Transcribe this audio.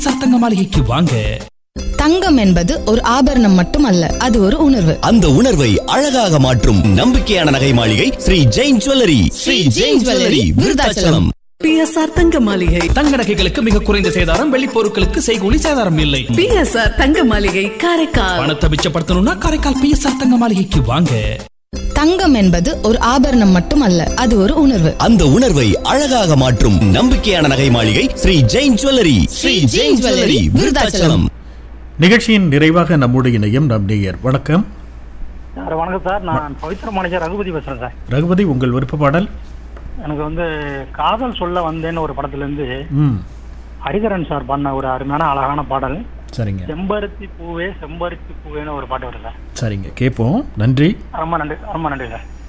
சத்தங்க மாளிகைக்கு வாங்க தங்கம் என்பது ஒரு ஆபரணம் மட்டுமல்ல அது ஒரு உணர்வு அந்த உணர்வை அழகாக மாற்றும் நம்பிக்கையான நகை மாளிகை Sri Jain jewellery Sri Jain jewellery Virudhachalam PSR தங்க மாளிகை தங்க நகைகளுக்கு மிக குறைந்த சேதாரம் வெள்ளி பொருட்களுக்கு செய்கூலி சேதாரம் இல்லை பிஎஸ்ஆர் தங்க மாளிகை காரைக்கால் பணத்தை மிச்சப்படுத்தணும்னா காரைக்கால் பிஎஸ்ஆர் தங்க மாளிகைக்கு வாங்க தங்கம் என்பது ஒரு ஆபரணம் மட்டுமல்ல அது ஒரு உணர்வு அந்த உணர்வை அழகாக மாற்றும் நம்பிக்கையான நகை மாளிகை ஸ்ரீ ஜெயின் ஜுவல்லரி ஸ்ரீ ஜெயின் ஜுவல்லரி விருதாச்சலம் நிகழ்ச்சியின் நிறைவாக நம்முடைய இணையம் நம் நேயர் வணக்கம் சார் வணக்கம் சார் நான் பவித்ர மாநேஜர் ரகுபதி பேசுறேன் சார் ரகுபதி உங்கள் விருப்ப பாடல் எனக்கு வந்து காதல் சொல்ல வந்தேன்னு ஒரு படத்துல இருந்து ம் ஹரிகரன் சார் பண்ண ஒரு அருமையான அழகான பாடல் சரிங்க செம்பருத்தி பூவே செம்பருத்தி பூவேன்னு ஒரு பாட்டு வருது சார் சரிங்க கேட்போம் நன்றி ரொம்ப நன்றி ரொம்ப நன்றி சார்